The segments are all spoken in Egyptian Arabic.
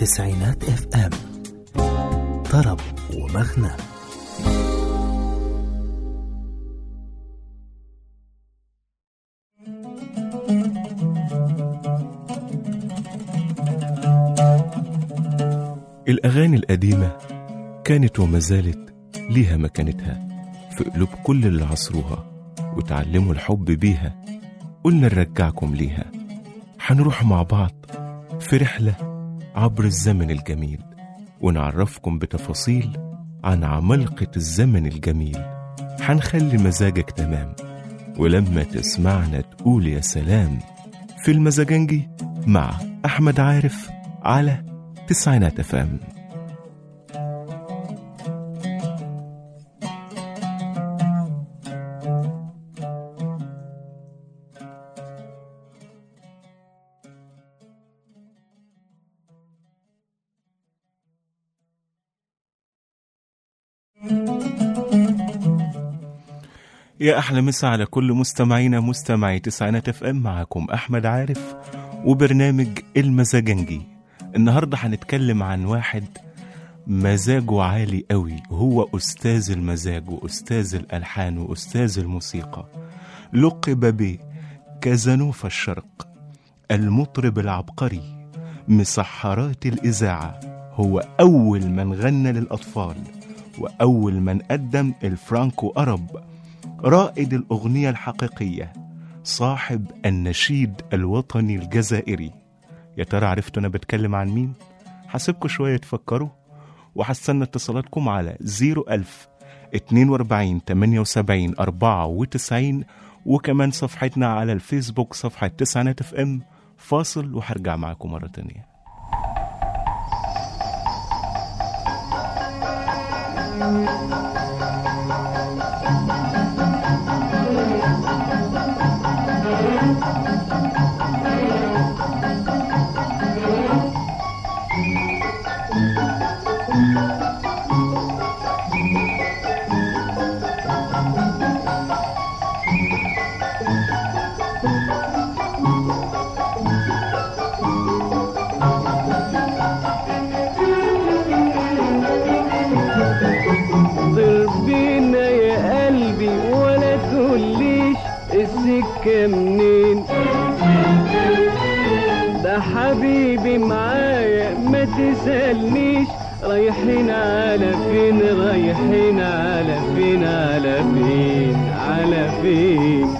تسعينات اف ام طرب ومغنى الأغاني القديمة كانت وما زالت ليها مكانتها في قلوب كل اللي عصروها وتعلموا الحب بيها قلنا نرجعكم ليها هنروح مع بعض في رحلة عبر الزمن الجميل ونعرفكم بتفاصيل عن عمالقة الزمن الجميل هنخلي مزاجك تمام ولما تسمعنا تقول يا سلام في المزاجنجي مع أحمد عارف على تسعينات أفام يا أحلى مسا على كل مستمعينا مستمعي تسعينات اف ام معاكم أحمد عارف وبرنامج المزاجنجي النهاردة هنتكلم عن واحد مزاجه عالي قوي هو أستاذ المزاج وأستاذ الألحان وأستاذ الموسيقى لقب ب كازانوفا الشرق المطرب العبقري مسحرات الإذاعة هو أول من غنى للأطفال وأول من قدم الفرانكو أرب رائد الأغنية الحقيقية صاحب النشيد الوطني الجزائري يا ترى عرفتوا أنا بتكلم عن مين؟ هسيبكم شوية تفكروا وهستنى اتصالاتكم على 01000 42 78 94 وكمان صفحتنا على الفيسبوك صفحة تسعينات اف ام فاصل وهرجع معاكم مرة تانية طير بينا يا قلبي ولا تقوليش السكة منين ده حبيبي معايا ما تسألنيش رايحين على فين رايحين على فين على فين على فين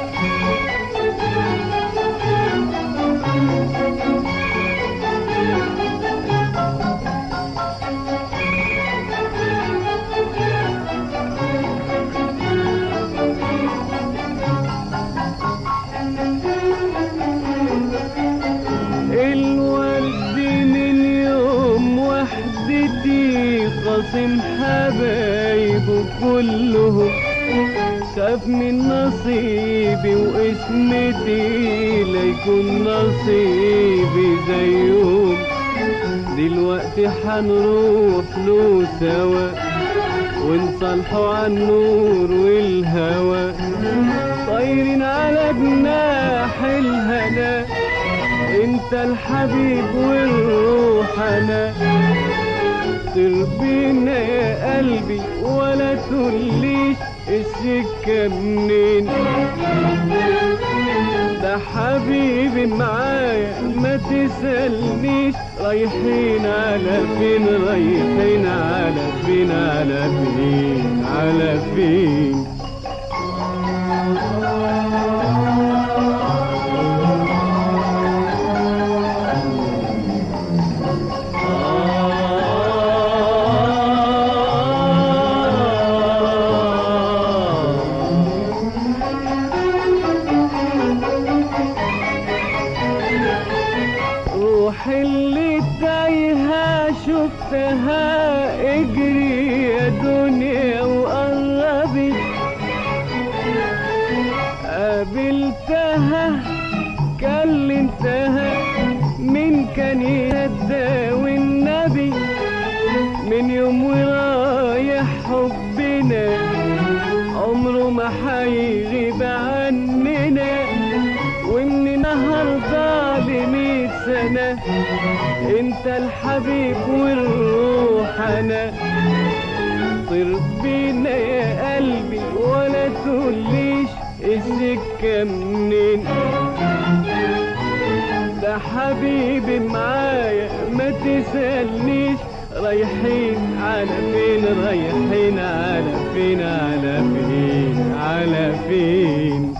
الورد من يوم وحدتي قاسم حبايبه كلهم خاف من نصيبي واسمتي ليكون نصيبي زيهم دلوقتي حنروح له سوا ونصالحوا عن النور والهوى طايرين على جناح الهنا انت الحبيب والروح انا طير بينا يا قلبي ولا تقوليش السكة منين ده حبيبي معايا ما تسألنيش رايحين على فين رايحين على فين على فين على فين روح اللي تايهة شفتها اجري يا دنيا وقربت قابلتها كلمتها من كان يهدى والنبي من يوم ورايح حبنا عمره ما حيغيب عننا وان النهارده لميت سنة انت الحبيب والروح انا طير بينا يا قلبي ولا تقوليش السكة منين ده حبيبي معايا ما تسألنيش رايحين على فين رايحين على فين على فين على فين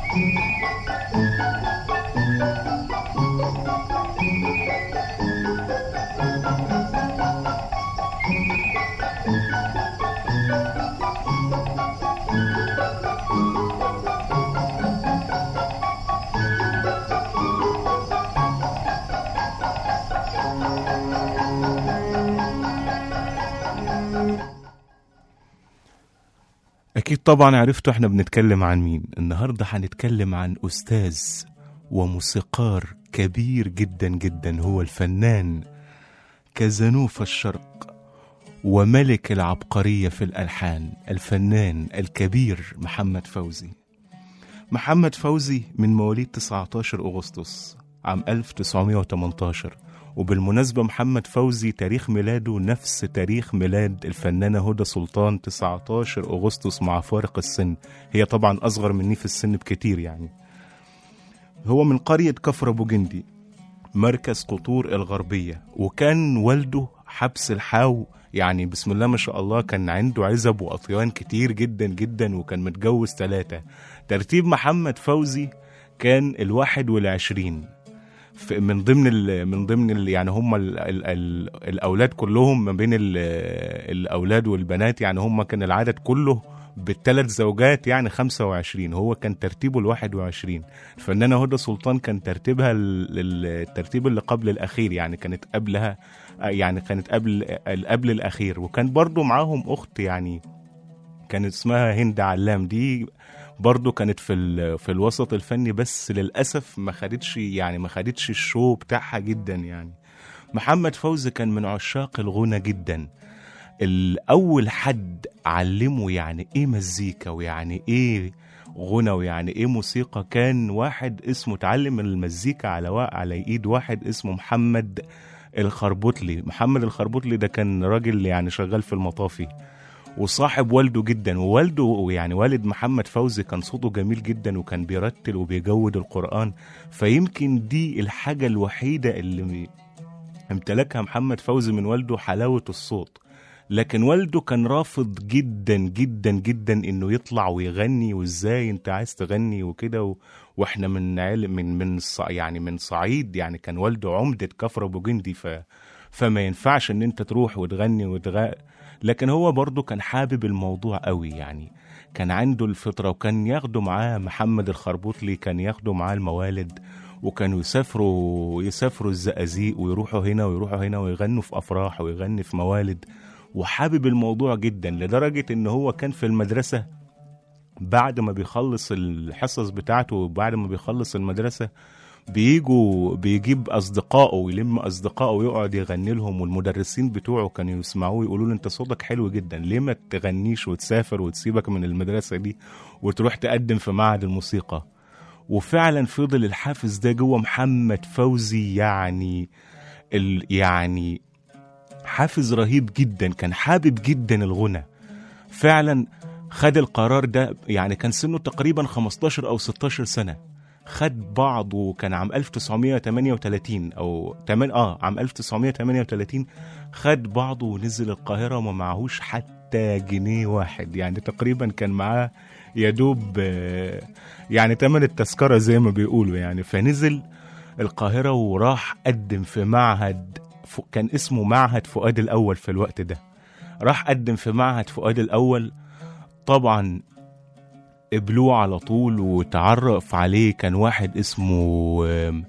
أكيد طبعا عرفتوا احنا بنتكلم عن مين النهاردة هنتكلم عن أستاذ وموسيقار كبير جدا جدا هو الفنان كزنوف الشرق وملك العبقرية في الألحان الفنان الكبير محمد فوزي محمد فوزي من مواليد 19 أغسطس عام 1918 وبالمناسبة محمد فوزي تاريخ ميلاده نفس تاريخ ميلاد الفنانة هدى سلطان 19 أغسطس مع فارق السن هي طبعا أصغر مني في السن بكتير يعني هو من قرية كفر أبو جندي مركز قطور الغربية وكان والده حبس الحاو يعني بسم الله ما شاء الله كان عنده عزب وأطيان كتير جدا جدا وكان متجوز ثلاثة ترتيب محمد فوزي كان الواحد والعشرين في- من ضمن ال من ضمن ال يعني هم ال ال ال الاولاد كلهم ما بين ال الاولاد والبنات يعني هم كان العدد كله بالثلاث زوجات يعني 25 هو كان ترتيبه ال 21 الفنانه هدى سلطان كان ترتيبها ال- ال- الترتيب اللي قبل الاخير يعني كانت قبلها يعني كانت قبل قبل الاخير وكان برضو معاهم اخت يعني كانت اسمها هند علام دي برضو كانت في ال- في الوسط الفني بس للاسف ما خدتش يعني ما خدتش الشو بتاعها جدا يعني محمد فوزي كان من عشاق الغنى جدا الاول حد علمه يعني ايه مزيكا ويعني ايه غنى ويعني ايه موسيقى كان واحد اسمه اتعلم المزيكا على وا... على ايد واحد اسمه محمد الخربوطلي محمد الخربوطلي ده كان راجل يعني شغال في المطافي وصاحب والده جدا ووالده يعني والد محمد فوزي كان صوته جميل جدا وكان بيرتل وبيجود القرآن فيمكن دي الحاجة الوحيدة اللي امتلكها محمد فوزي من والده حلاوة الصوت لكن والده كان رافض جدا جدا جدا انه يطلع ويغني وازاي انت عايز تغني وكده و... واحنا من علم من من ص... يعني من صعيد يعني كان والده عمدة كفر ابو جندي ف... فما ينفعش ان انت تروح وتغني وتغ... لكن هو برضه كان حابب الموضوع قوي يعني كان عنده الفطرة وكان ياخده معاه محمد الخربوطلي كان ياخده معاه الموالد وكانوا يسافروا يسافروا الزقازيق ويروحوا هنا ويروحوا هنا ويغنوا في افراح ويغني في موالد وحابب الموضوع جدا لدرجة ان هو كان في المدرسة بعد ما بيخلص الحصص بتاعته وبعد ما بيخلص المدرسة بيجوا بيجيب اصدقائه ويلم اصدقائه ويقعد يغني لهم والمدرسين بتوعه كانوا يسمعوه يقولوا له انت صوتك حلو جدا ليه ما تغنيش وتسافر وتسيبك من المدرسه دي وتروح تقدم في معهد الموسيقى وفعلا فضل الحافز ده جوه محمد فوزي يعني ال يعني حافز رهيب جدا كان حابب جدا الغنى فعلا خد القرار ده يعني كان سنه تقريبا 15 او 16 سنه خد بعضه كان عام 1938 او تمن اه عام 1938 خد بعضه ونزل القاهره وما معهوش حتى جنيه واحد يعني تقريبا كان معاه يا دوب آه، يعني تمن التذكره زي ما بيقولوا يعني فنزل القاهره وراح قدم في معهد ف- كان اسمه معهد فؤاد الاول في الوقت ده راح قدم في معهد فؤاد الاول طبعا قبلوه على طول وتعرف عليه كان واحد اسمه آم،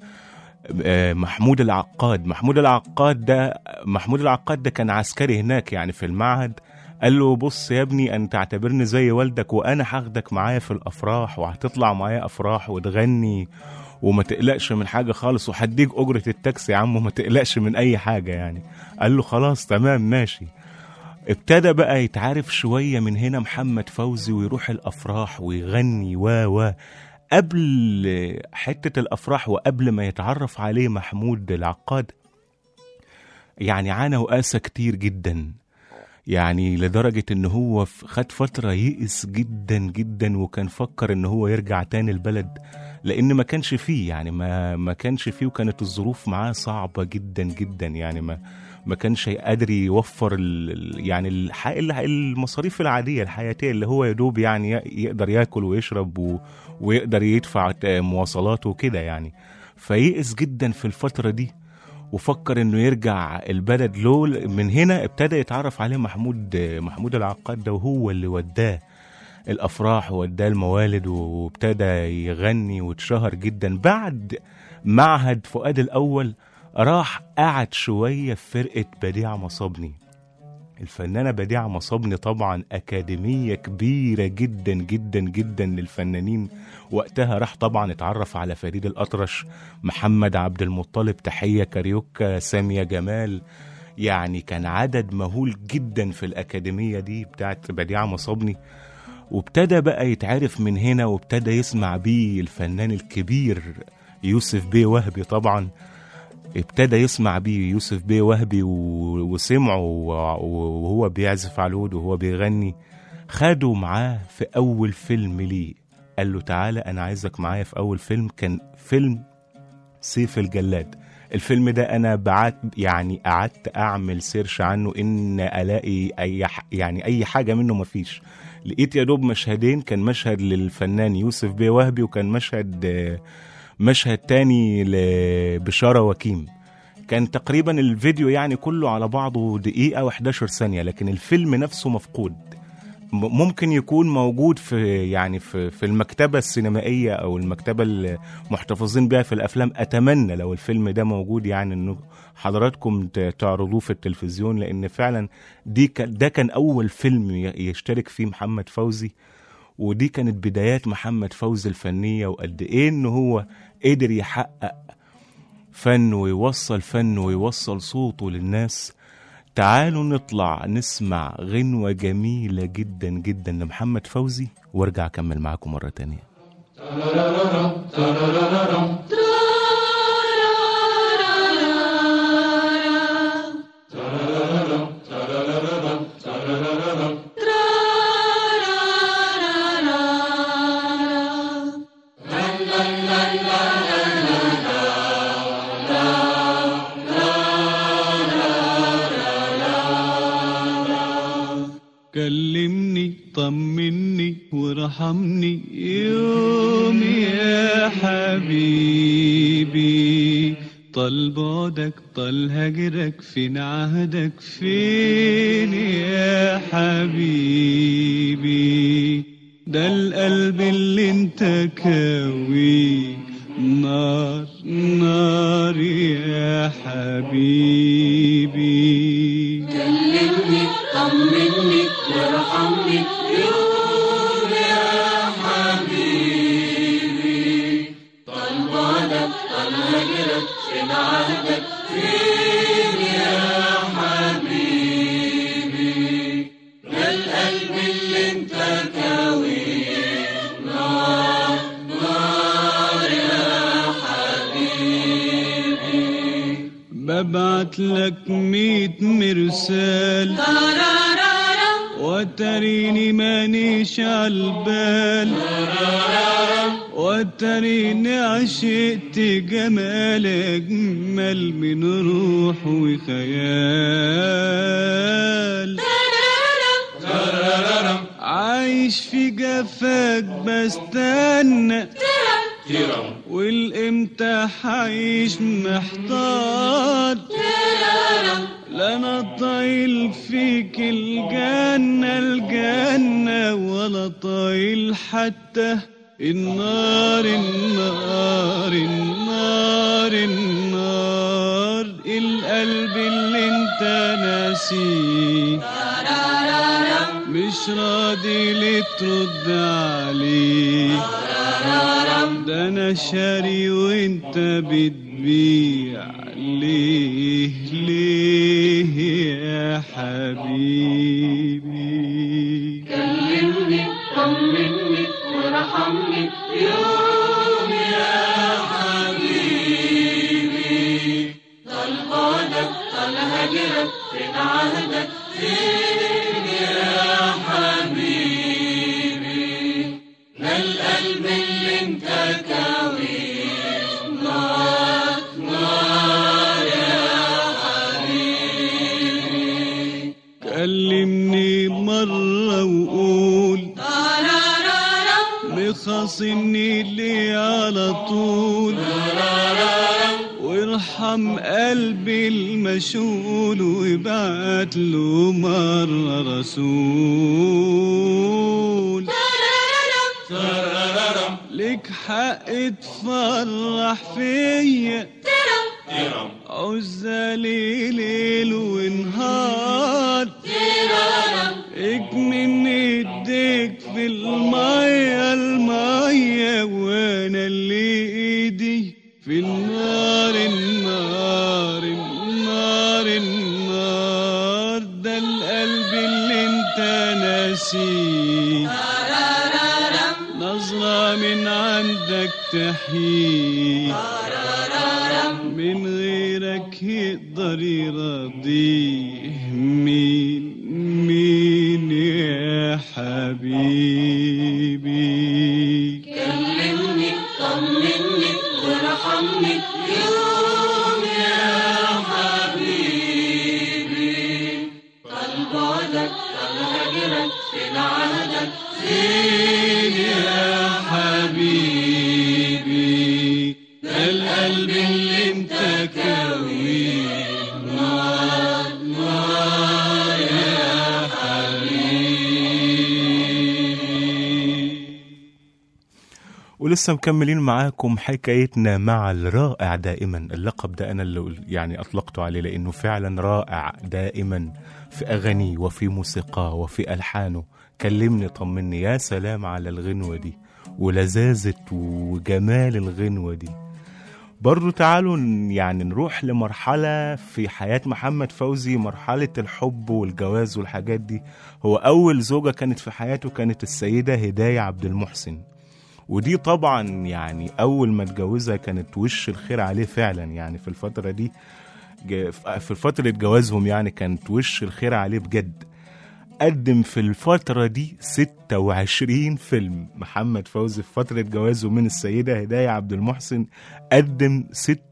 آم، محمود العقاد محمود العقاد ده محمود العقاد ده كان عسكري هناك يعني في المعهد قال له بص يا ابني انت اعتبرني زي والدك وانا هاخدك معايا في الافراح وهتطلع معايا افراح وتغني وما تقلقش من حاجه خالص وهديك اجره التاكسي يا عم وما تقلقش من اي حاجه يعني قال له خلاص تمام ماشي ابتدى بقى يتعرف شوية من هنا محمد فوزي ويروح الأفراح ويغني و و قبل حتة الأفراح وقبل ما يتعرف عليه محمود العقاد يعني عانى وقاسى كتير جدا يعني لدرجة ان هو ف- خد فترة يئس جدا جدا وكان فكر ان هو يرجع تاني البلد لان ما كانش فيه يعني ما ما كانش فيه وكانت الظروف معاه صعبة جدا جدا يعني ما ما كانش قادر يوفر ال ال- يعني الح- ال- المصاريف العادية الحياتية اللي هو يدوب يعني ي- يقدر ياكل ويشرب و ويقدر يدفع ت- مواصلاته وكده يعني فيئس جدا في الفترة دي وفكر انه يرجع البلد له من هنا ابتدى يتعرف عليه محمود محمود العقاد ده وهو اللي وداه الافراح ووداه الموالد وابتدى يغني واتشهر جدا بعد معهد فؤاد الاول راح قعد شويه في فرقه بديع مصابني الفنانة بديعة مصابني طبعا أكاديمية كبيرة جدا جدا جدا للفنانين وقتها راح طبعا اتعرف على فريد الأطرش محمد عبد المطلب تحية كاريوكا سامية جمال يعني كان عدد مهول جدا في الأكاديمية دي بتاعت بديعة مصابني وابتدى بقى يتعرف من هنا وابتدى يسمع بيه الفنان الكبير يوسف بيه وهبي طبعا ابتدى يسمع بيه يوسف بيه وهبي و- وسمعه و- وهو بيعزف على العود وهو بيغني خده معاه في أول فيلم ليه قال له تعالى أنا عايزك معايا في أول فيلم كان فيلم سيف الجلاد الفيلم ده انا بعت يعني قعدت اعمل سيرش عنه ان الاقي اي ح... يعني اي حاجه منه مفيش لقيت يا دوب مشهدين كان مشهد للفنان يوسف بيه وهبي وكان مشهد آه، مشهد تاني لبشاره وكيم كان تقريبا الفيديو يعني كله على بعضه دقيقه و11 ثانيه لكن الفيلم نفسه مفقود م- ممكن يكون موجود في يعني في في المكتبه السينمائيه او المكتبه اللي محتفظين بيها في الافلام اتمنى لو الفيلم ده موجود يعني انه حضراتكم ت- تعرضوه في التلفزيون لان فعلا دي ك- ده كان اول فيلم ي- يشترك فيه محمد فوزي ودي كانت بدايات محمد فوزي الفنيه وقد ايه ان هو قدر يحقق فن ويوصل فن ويوصل صوته للناس تعالوا نطلع نسمع غنوة جميلة جدا جدا لمحمد فوزي وارجع اكمل معاكم مرة تانية كلمني طمني وارحمني يوم يا حبيبي طال بعدك طال هجرك فين عهدك فين يا حبيبي ده القلب اللي انت كاوي نار نار يا حبيبي كلمني طمني وارحمني يوم يا حبيبي طال بعدك طال هجرك فين عهدك فين يا حبيبي ده القلب اللي انت كاويه نار نار يا حبيبي ببعت لك ميت مرسال وتريني مانيش عالبال وتريني عشقت جمال أجمل من روح وخيال عايش في جفاك بستنى والامتى حعيش محتار لا انا طايل فيك الجنة الجنة ولا طايل حتى النار النار النار النار القلب اللي انت ناسيه مش راضي ليه ترد عليه ده انا شاري وانت بتبيع ليه ليه يا حبيبي كلمني طمني وارحمني يوم ارحم قلبي المشغول وابعت له مرة رسول لك حق تفرح فيا عزالي ليل ونهار اكمن ايديك في المية المية وانا اللي ايدي في النار النار النار النار ده القلب اللي انت ناسيه نظرة من عندك تحيي من غيرك يقدر يرضيه مين مين يا حبيبي كلمني طمني وارحمني يوم يا حبيبي طال بعدك طال هجرك فين عهدك فين يا حبيبي ده القلب اللي انت كويه نار نار يا حبيبي ولسه مكملين معاكم حكايتنا مع الرائع دائما اللقب ده انا اللي يعني اطلقته عليه لانه فعلا رائع دائما في اغانيه وفي موسيقاه وفي الحانه كلمني طمني يا سلام على الغنوه دي ولذاذه وجمال الغنوه دي برضو تعالوا ن- يعني نروح لمرحلة في حياة محمد فوزي مرحلة الحب والجواز والحاجات دي هو أول زوجة كانت في حياته كانت السيدة هداية عبد المحسن ودي طبعا يعني اول ما اتجوزها كانت وش الخير عليه فعلا يعني في الفتره دي ج- في فتره جوازهم يعني كانت وش الخير عليه بجد قدم في الفترة دي 26 فيلم محمد فوزي في فترة جوازه من السيدة هداية عبد المحسن قدم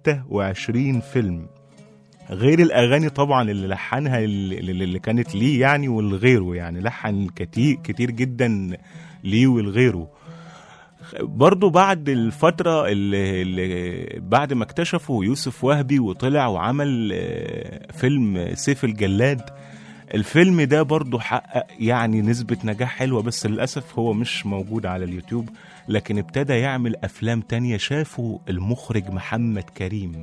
26 فيلم غير الأغاني طبعا اللي لحنها اللي, اللي كانت ليه يعني والغيره يعني لحن كتير كتير جدا ليه والغيره برضو بعد الفترة اللي, اللي بعد ما اكتشفوا يوسف وهبي وطلع وعمل آه، فيلم سيف الجلاد الفيلم ده برضو حقق يعني نسبة نجاح حلوة بس للأسف هو مش موجود على اليوتيوب لكن ابتدى يعمل أفلام تانية شافوا المخرج محمد كريم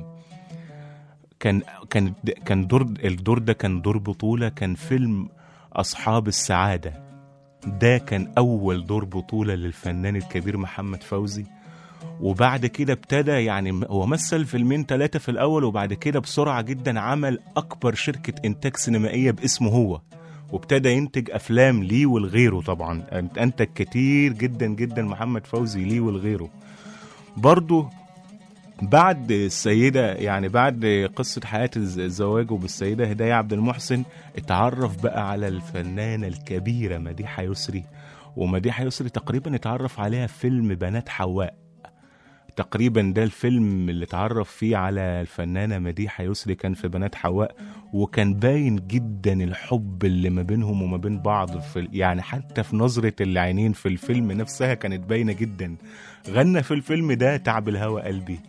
كان كان كان دور الدور ده كان دور بطولة كان فيلم أصحاب السعادة ده كان أول دور بطولة للفنان الكبير محمد فوزي وبعد كده ابتدى يعني هو مثل فيلمين ثلاثة في الأول وبعد كده بسرعة جدا عمل أكبر شركة إنتاج سينمائية باسمه هو وابتدى ينتج أفلام ليه ولغيره طبعا أنت- أنتج كتير جدا جدا محمد فوزي ليه ولغيره برضه بعد السيدة يعني بعد قصة حياة الز- زواجه بالسيدة هداية عبد المحسن اتعرف بقى على الفنانة الكبيرة مديحة يسري ومديحة يسري تقريبا اتعرف عليها في فيلم بنات حواء تقريبا ده الفيلم اللي اتعرف فيه على الفنانة مديحة يسري كان في بنات حواء وكان باين جدا الحب اللي ما بينهم وما بين بعض في يعني حتى في نظرة العينين في الفيلم نفسها كانت باينة جدا غنى في الفيلم ده تعب الهوى قلبي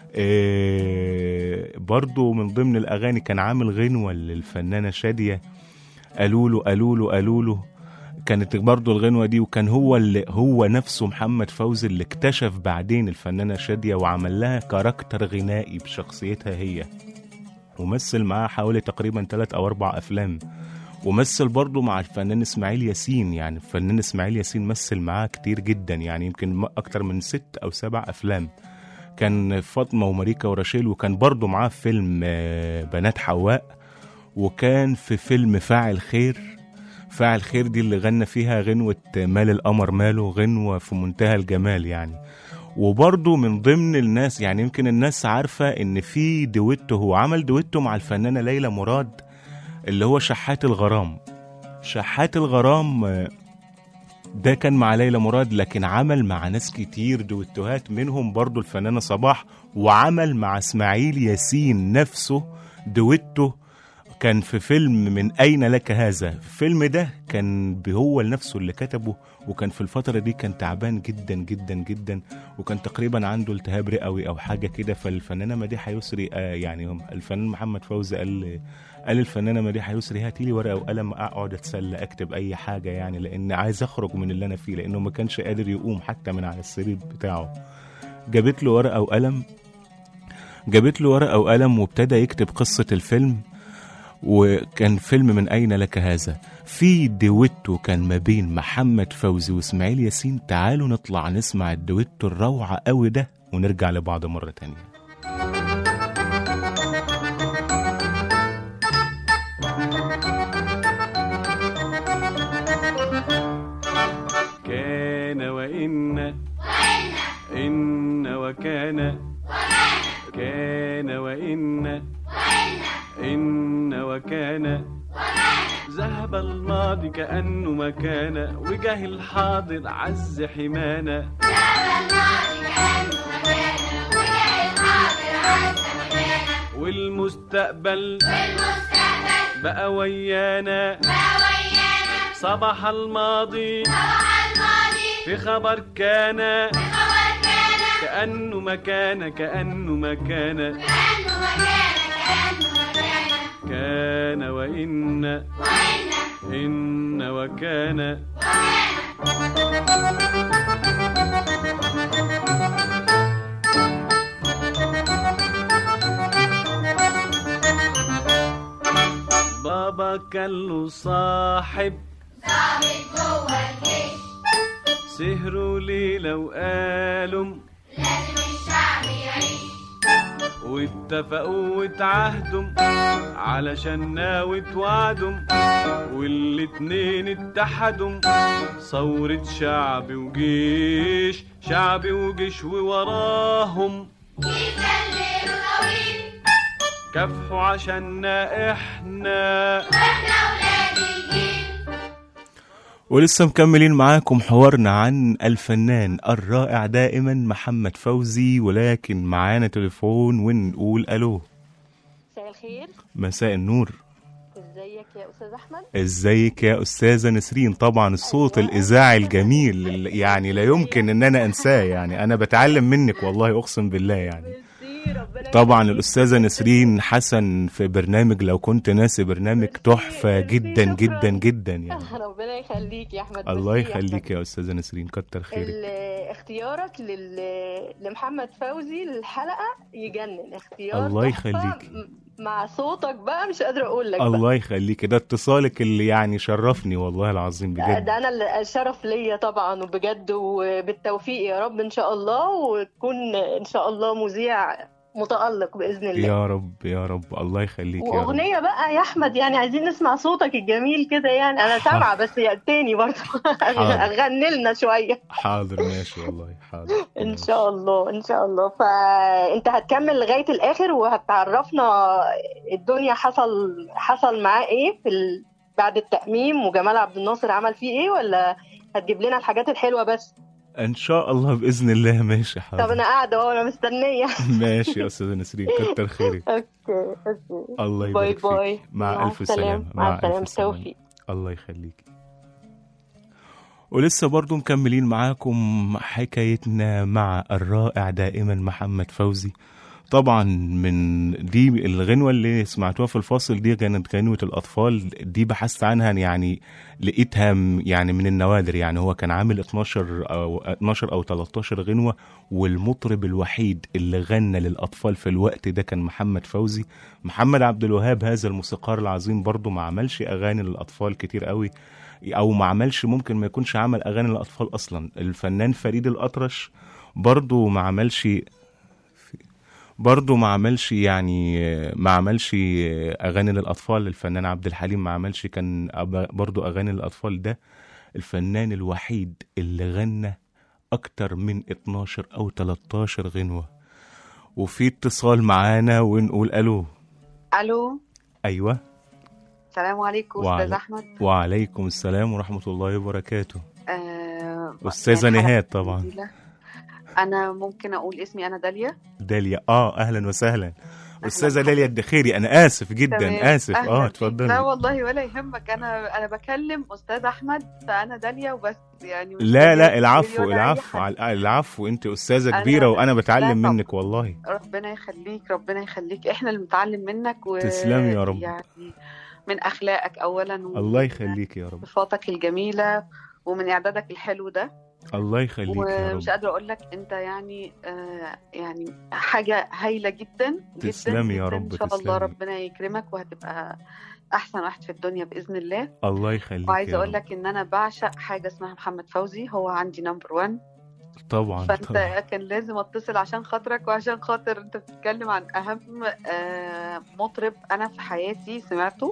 إيه برضو من ضمن الأغاني كان عامل غنوة للفنانة شادية قالوا له قالوا له قالوا له كانت برضو الغنوة دي وكان هو اللي هو نفسه محمد فوزي اللي اكتشف بعدين الفنانة شادية وعمل لها كاركتر غنائي بشخصيتها هي ومثل معاها حوالي تقريبا ثلاث أو أربع أفلام ومثل برضه مع الفنان اسماعيل ياسين يعني الفنان اسماعيل ياسين مثل معاه كتير جدا يعني يمكن م- اكتر من ست او سبع افلام كان فاطمه وماريكا وراشيل وكان برضه معاه في فيلم آه، بنات حواء وكان في فيلم فاعل خير فاعل خير دي اللي غنى فيها غنوة مال القمر ماله غنوة في منتهى الجمال يعني وبرضه من ضمن الناس يعني يمكن الناس عارفة ان في دويتو هو عمل دويتو مع الفنانة ليلى مراد اللي هو شحات الغرام شحات الغرام آه، ده كان مع ليلى مراد لكن عمل مع ناس كتير دويتوهات منهم برضو الفنانة صباح وعمل مع اسماعيل ياسين نفسه دويتو كان في فيلم من أين لك هذا الفيلم ده كان هو لنفسه اللي كتبه وكان في الفترة دي كان تعبان جدا جدا جدا وكان تقريبا عنده التهاب رئوي أو حاجة كده فالفنانة مديحة يسري آه يعني هم- الفنان محمد فوزي قال قال الفنانة مديحة يسري هاتي لي ورقة وقلم أقعد أتسلى أكتب أي حاجة يعني لأن عايز أخرج من اللي أنا فيه لأنه ما كانش قادر يقوم حتى من على السرير بتاعه جابت له ورقة وقلم جابت له ورقة وقلم وابتدى يكتب قصة الفيلم وكان فيلم من أين لك هذا في دويتو كان ما بين محمد فوزي وإسماعيل ياسين تعالوا نطلع نسمع الدويتو الروعة قوي ده ونرجع لبعض مرة تانية كان وإن إن وكان كان وإن إن وكان ذهب الماضي كأنه ما كان وجه الحاضر عز حمانا والمستقبل بقى ويانا صباح الماضي في خبر كان كأنه ما كان كأنه ما كان كان وإن إن وكان بابا كان له صاحب سهروا ليلة وقالوا واتفقوا واتعهدوا علشان ناوي توعدوا والاتنين اتحدوا ثورة شعب وجيش شعب وجيش ووراهم كافحوا عشاننا احنا ولسه مكملين معاكم حوارنا عن الفنان الرائع دائما محمد فوزي ولكن معانا تليفون ونقول الو مساء الخير مساء النور ازيك يا استاذ احمد ازيك يا استاذه نسرين طبعا الصوت الاذاعي الجميل اللي يعني لا يمكن ان انا انساه يعني انا بتعلم منك والله اقسم بالله يعني ميرسي ربنا طبعا الاستاذه نسرين حسن في برنامج لو كنت ناسي برنامج تحفه ميرسي، جدا شكراً. جدا جدا يعني ربنا يخليك يا احمد الله ميرسي يا يخليك أحمد. يا استاذه نسرين كتر خيرك ال- اختيارك لل... لمحمد فوزي الحلقه يجنن اختيار الله تحفة. يخليك. م- مع صوتك بقى مش قادره اقول لك بقى. الله يخليك ده اتصالك اللي يعني شرفني والله العظيم بجد ده انا اللي- الشرف ليا طبعا وبجد وبالتوفيق يا رب ان شاء الله وتكون ان شاء الله مذيع متالق باذن الله يا رب يا رب الله يخليك يا رب واغنيه بقى يا احمد يعني عايزين نسمع صوتك الجميل كده يعني انا سامعه بس يا تاني برضه حاضر. غني لنا شويه حاضر ماشي والله حاضر ان ماشي. شاء الله ان شاء الله فانت هتكمل لغايه الاخر وهتعرفنا الدنيا حصل حصل معاه ايه في ال... بعد التأميم وجمال عبد الناصر عمل فيه ايه ولا هتجيب لنا الحاجات الحلوه بس ان شاء الله باذن الله ماشي طب حاضر انا قاعده اهو انا مستنيه ماشي يا استاذه نسرين كتر خيرك اوكي اوكي الله باي يبارك باي فيك مع الف سلامه مع السلامه الف سلامه توفيق الله يخليك ولسه برضو مكملين معاكم حكايتنا مع الرائع دائما محمد فوزي طبعا من دي الغنوة اللي سمعتوها في الفاصل دي كانت غنوة الأطفال دي بحثت عنها يعني لقيتها م- يعني من النوادر يعني هو كان عامل 12 أو 12 أو 13 غنوة والمطرب الوحيد اللي غنى للأطفال في الوقت ده كان محمد فوزي محمد عبد الوهاب هذا الموسيقار العظيم برضو ما عملش أغاني للأطفال كتير قوي او ما عملش ممكن ما يكونش عمل اغاني للاطفال اصلا الفنان فريد الاطرش برضو ما عملش برضو ما عملش يعني ما عملش اغاني للاطفال الفنان عبد الحليم ما عملش كان أب- برضو اغاني للاطفال ده الفنان الوحيد اللي غنى اكتر من 12 او 13 غنوة وفي اتصال معانا ونقول الو الو ايوه السلام عليكم وعلي- استاذ احمد وعليكم السلام ورحمة الله وبركاته آه أستاذة الحلقة نهاد طبعا الجميلة. انا ممكن اقول اسمي انا داليا داليا اه اهلا وسهلا استاذه داليا الدخيري انا اسف جدا تمام. اسف أهلاً اه بيك. لا اتفضلي والله ولا يهمك انا انا بكلم استاذ احمد فانا داليا وبس يعني مش لا لا داليا العفو ولا أي العفو حد. على- العفو انت استاذه أنا- كبيره وانا لا بتعلم طبعا. منك والله ربنا يخليك ربنا يخليك احنا اللي بنتعلم منك و تسلمي يا رب. يعني من اخلاقك اولا الله ومن يخليك يا رب صفاتك الجميله ومن اعدادك الحلو ده الله يخليك يا ومش رب قادره اقول لك انت يعني آه يعني حاجه هايله جدا جدا تسلمي يا جداً. رب، ان شاء الله تسلمي. ربنا يكرمك وهتبقى احسن واحد في الدنيا باذن الله الله يخليك وعايزه يا اقول رب لك ان انا بعشق حاجه اسمها محمد فوزي هو عندي نمبر 1 طبعا فانت طبعا كان لازم اتصل عشان خاطرك وعشان خاطر انت بتتكلم عن اهم آه، مطرب انا في حياتي سمعته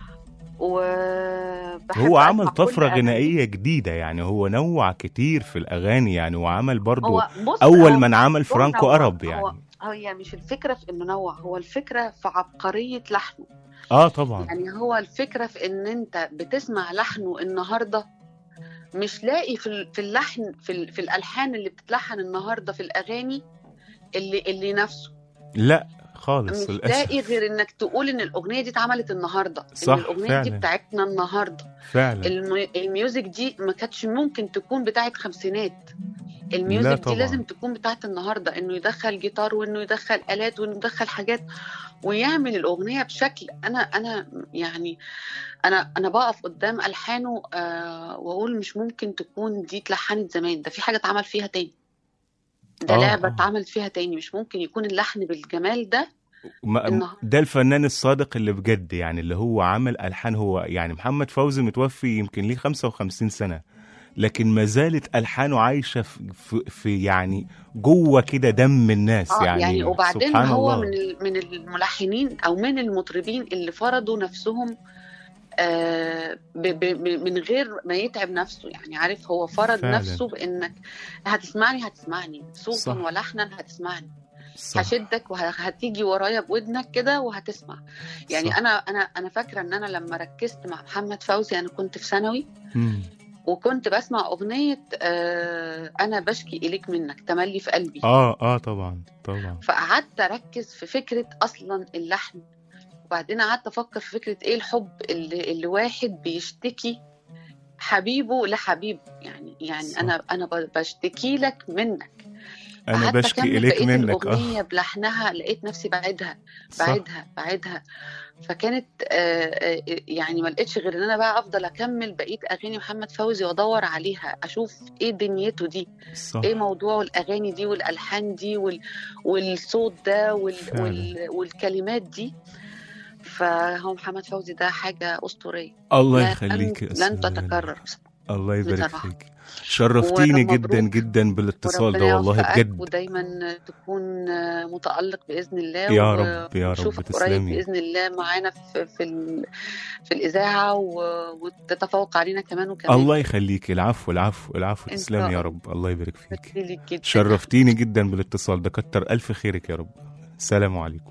وبحب هو عمل أسمع كل طفرة أغانيه. غنائية جديدة يعني هو نوع كتير في الأغاني يعني وعمل برضو هو بص أول هو من عمل مش فرانكو نوع، أرب هو يعني هي مش الفكره في انه نوع هو الفكره في عبقريه لحنه آه طبعا يعني هو الفكره في ان انت بتسمع لحنه النهارده مش لاقي في ال- في اللحن في, ال- في الالحان اللي بتتلحن النهارده في الاغاني اللي اللي نفسه لا خالص مش لاقي للأسف غير انك تقول ان الاغنيه دي اتعملت النهارده صح، ان الاغنيه دي فعلا. بتاعتنا النهارده فعلا الم... الميوزك دي ما كانتش ممكن تكون بتاعت خمسينات لا الميوزك طبعا. دي لازم تكون بتاعت النهارده انه يدخل جيتار وانه يدخل الات وانه يدخل حاجات ويعمل الاغنيه بشكل انا انا يعني انا انا بقف قدام الحانه آه واقول مش ممكن تكون دي اتلحنت زمان ده في حاجه اتعمل فيها تاني ده آه، لعبه آه. اتعملت فيها تاني مش ممكن يكون اللحن بالجمال ده ما- النهار- ده الفنان الصادق اللي بجد يعني اللي هو عمل ألحان هو يعني محمد فوزي متوفي يمكن ليه 55 سنة لكن ما زالت ألحانه عايشة في, في, في يعني جوه كده دم الناس اه يعني, يعني وبعدين سبحان هو الله. من ال- من الملحنين او من المطربين اللي فرضوا نفسهم آه ب ب ب- من غير ما يتعب نفسه يعني عارف هو فرض فعلا. نفسه بانك هتسمعني هتسمعني صوتا صح. ولحنا هتسمعني صح. هشدك وهتيجي ورايا بودنك كده وهتسمع يعني صح. انا انا انا فاكره ان انا لما ركزت مع محمد فوزي انا كنت في ثانوي مم. وكنت بسمع اغنيه آه انا بشكي اليك منك تملي في قلبي اه اه طبعا طبعا فقعدت اركز في فكره اصلا اللحن وبعدين قعدت افكر في فكره ايه الحب اللي, اللي واحد بيشتكي حبيبه لحبيبه يعني يعني صح. انا انا ب- بشتكي لك منك انا قعدت بشكي أكمل اليك بقية منك الاغنيه اه بلحنها لقيت نفسي بعيدها صح. بعيدها بعيدها فكانت آه، آه، يعني ما لقيتش غير ان انا بقى افضل اكمل بقيه اغاني محمد فوزي وادور عليها اشوف ايه دنيته دي صح ايه موضوع الاغاني دي والالحان دي وال... والصوت ده وال... فعلا. وال... والكلمات دي فهو محمد فوزي ده حاجه اسطوريه الله لا- يخليك يا لن أستاذ تتكرر الله يبارك بصراحة. فيك شرفتيني ومبروك. جدا جدا بالاتصال وربنا ده والله يوفقك بجد ودايما تكون متالق باذن الله يا و- رب يا رب ونشوفك قريب تسلمي باذن الله معانا في في, ال... في الاذاعه و... وتتفوق علينا كمان وكمان الله يخليك العفو العفو العفو إن تسلمي شاء يا الله. رب الله يبارك فيك ميرسي ليك جدا شرفتيني جدا بالاتصال ده كتر ألف خيرك يا رب السلام عليكم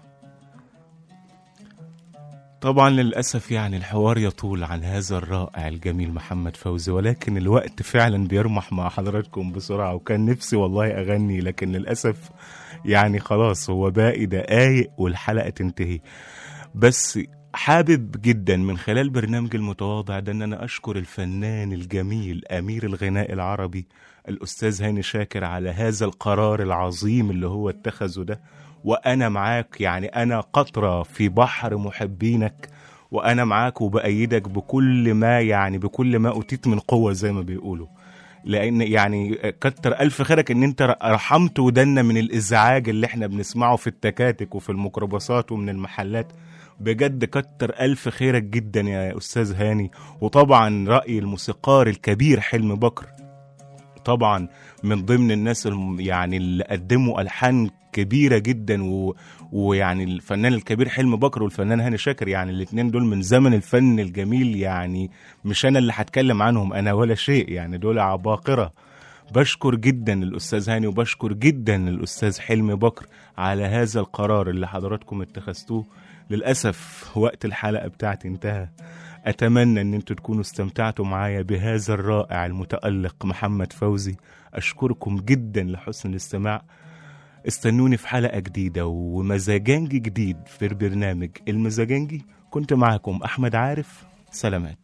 طبعا للأسف يعني الحوار يطول عن هذا الرائع الجميل محمد فوزي ولكن الوقت فعلا بيرمح مع حضراتكم بسرعة وكان نفسي والله أغني لكن للأسف يعني خلاص هو باقي دقايق والحلقة تنتهي بس حابب جدا من خلال برنامج المتواضع ده ان انا اشكر الفنان الجميل امير الغناء العربي الاستاذ هاني شاكر على هذا القرار العظيم اللي هو اتخذه ده وانا معاك يعني انا قطره في بحر محبينك وانا معاك وبأيدك بكل ما يعني بكل ما اوتيت من قوه زي ما بيقولوا لان يعني كتر الف خيرك ان انت رحمت ودنا من الازعاج اللي احنا بنسمعه في التكاتك وفي الميكروباصات ومن المحلات بجد كتر الف خيرك جدا يا استاذ هاني وطبعا راي الموسيقار الكبير حلمي بكر طبعا من ضمن الناس الم- يعني اللي قدموا الحان كبيره جدا و... ويعني الفنان الكبير حلمي بكر والفنان هاني شاكر يعني الاثنين دول من زمن الفن الجميل يعني مش انا اللي هتكلم عنهم انا ولا شيء يعني دول عباقره بشكر جدا الاستاذ هاني وبشكر جدا الاستاذ حلمي بكر على هذا القرار اللي حضراتكم اتخذتوه للاسف وقت الحلقه بتاعتي انتهى اتمنى ان انتوا تكونوا استمتعتوا معايا بهذا الرائع المتالق محمد فوزي اشكركم جدا لحسن الاستماع استنوني في حلقة جديدة ومزاجنجي جديد في برنامج المزاجنجي كنت معكم أحمد عارف سلامات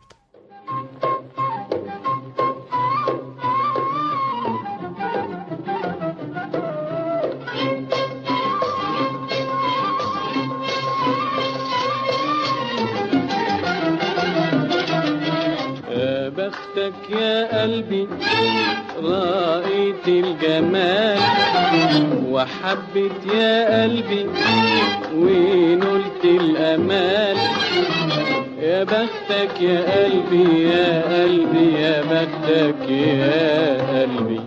يا بختك يا قلبي رأيت الجمال وحبت يا قلبي ونلت الأمال يا بختك يا قلبي يا قلبي يا بختك يا قلبي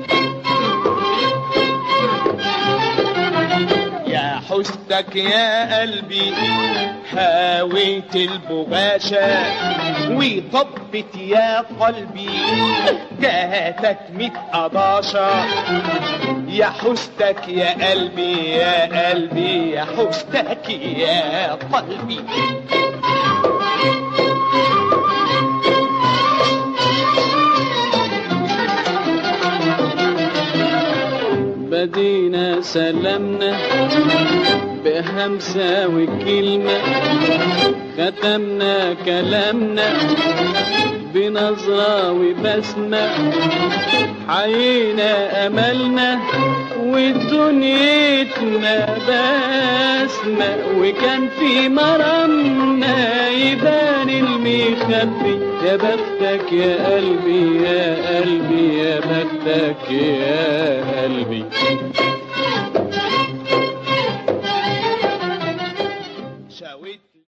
يا حسنك يا قلبي هاويت البغاشة وطبت يا قلبي جاتك ميت قضاشة يا حسنك يا قلبي يا قلبي يا حسنك يا قلبي بدينا سلمنا بهمسة وكلمة ختمنا كلامنا بنظرة وبسمة حيينا أملنا ودنيتنا بسمة وكان في مرمنا يبان المخبي يا بختك يا قلبي يا قلبي يا بختك يا قلبي شاوت